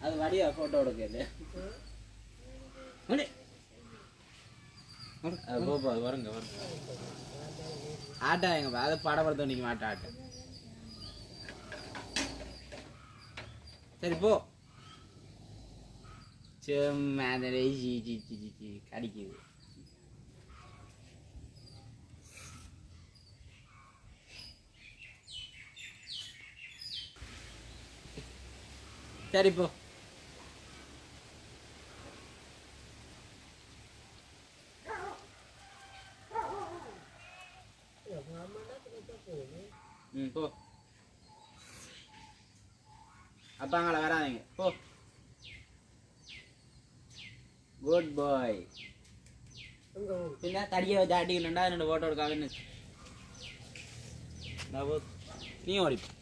அது வடிவா போட்டோ எடுக்கல போப்பா அது வருங்க வருங்க ஆட்டா எங்க அதை படப்படுத்த நிக்க மாட்டா ஆட்டா சரி போ சும்மா அந்த சி சி சி சி சி கடிக்குது சரி போ ம் போ அப்பாங்கள வராதீங்க போ குட் பாய் பின்ன தடியை வச்சு அடிக்கணுண்டா என்னோட ஓட்டோட கவர்னஸ் நீ ஓடிப்போ